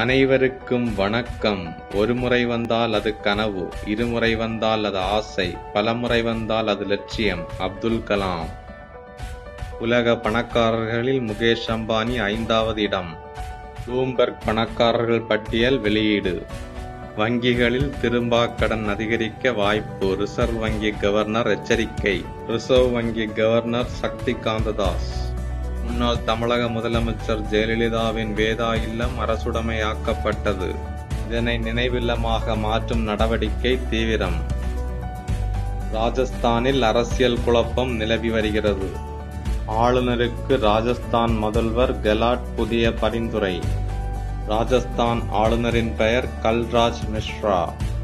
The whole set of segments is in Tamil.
அனைவருக்கும் வணக்கம் ஒருமுறை வந்தால் அது கனவு இருமுறை வந்தால் அது ஆசை பலமுறை வந்தால் அது லட்சியம் அப்துல் கலாம் உலக பணக்காரர்களில் முகேஷ் அம்பானி ஐந்தாவது இடம் ப்ளூம்பெர்க் பணக்காரர்கள் பட்டியல் வெளியீடு வங்கிகளில் திரும்பாக் கடன் அதிகரிக்க வாய்ப்பு ரிசர்வ் வங்கி கவர்னர் எச்சரிக்கை ரிசர்வ் வங்கி கவர்னர் சக்தி காந்ததாஸ் முன்னாள் தமிழக முதலமைச்சர் ஜெயலலிதாவின் வேதா இல்லம் அரசுடைமையாக்கப்பட்டது இதனை நினைவில்லமாக மாற்றும் நடவடிக்கை தீவிரம் ராஜஸ்தானில் அரசியல் குழப்பம் நிலவி வருகிறது ஆளுநருக்கு ராஜஸ்தான் முதல்வர் கெலாட் புதிய பரிந்துரை ராஜஸ்தான் ஆளுநரின் பெயர் கல்ராஜ் மிஸ்ரா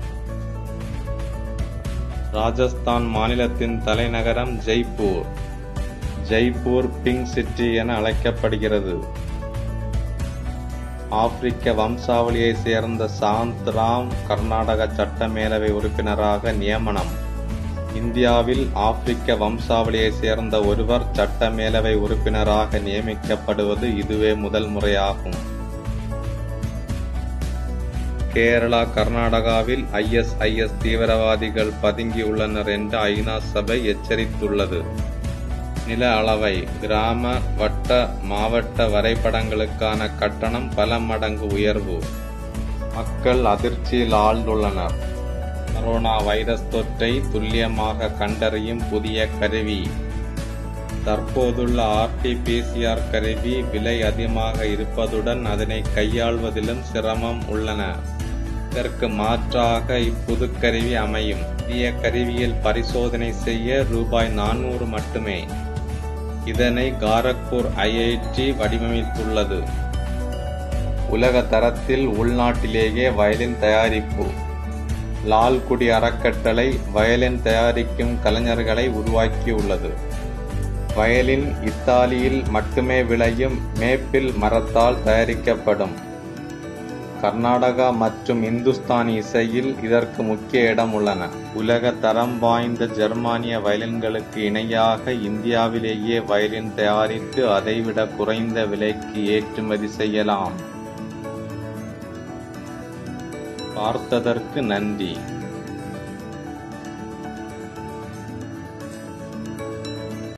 ராஜஸ்தான் மாநிலத்தின் தலைநகரம் ஜெய்ப்பூர் ஜெய்ப்பூர் பிங்க் சிட்டி என அழைக்கப்படுகிறது ஆப்பிரிக்க வம்சாவளியை சேர்ந்த சாந்த் ராம் கர்நாடக சட்டமேலவை உறுப்பினராக நியமனம் இந்தியாவில் ஆப்பிரிக்க வம்சாவளியை சேர்ந்த ஒருவர் சட்டமேலவை உறுப்பினராக நியமிக்கப்படுவது இதுவே முதல் முறையாகும் கேரளா கர்நாடகாவில் ஐஎஸ்ஐஎஸ் தீவிரவாதிகள் பதுங்கியுள்ளனர் என்று ஐநா சபை எச்சரித்துள்ளது நில அளவை கிராம வட்ட மாவட்ட வரைபடங்களுக்கான கட்டணம் பல மடங்கு உயர்வு மக்கள் அதிர்ச்சியில் ஆழ்ந்துள்ளனர் கரோனா வைரஸ் தொற்றை துல்லியமாக கண்டறியும் புதிய கருவி தற்போதுள்ள ஆர்டிபிசிஆர் கருவி விலை அதிகமாக இருப்பதுடன் அதனை கையாள்வதிலும் சிரமம் உள்ளன இதற்கு மாற்றாக இப்புது கருவி அமையும் புதிய கருவியில் பரிசோதனை செய்ய ரூபாய் நானூறு மட்டுமே இதனை காரக்பூர் ஐஐடி வடிவமைத்துள்ளது உலக தரத்தில் உள்நாட்டிலேயே வயலின் தயாரிப்பு லால்குடி அறக்கட்டளை வயலின் தயாரிக்கும் கலைஞர்களை உருவாக்கியுள்ளது வயலின் இத்தாலியில் மட்டுமே விளையும் மேப்பிள் மரத்தால் தயாரிக்கப்படும் கர்நாடகா மற்றும் இந்துஸ்தானி இசையில் இதற்கு முக்கிய இடம் உள்ளன உலக தரம் வாய்ந்த ஜெர்மானிய வயலின்களுக்கு இணையாக இந்தியாவிலேயே வயலின் தயாரித்து அதைவிட குறைந்த விலைக்கு ஏற்றுமதி செய்யலாம் பார்த்ததற்கு நன்றி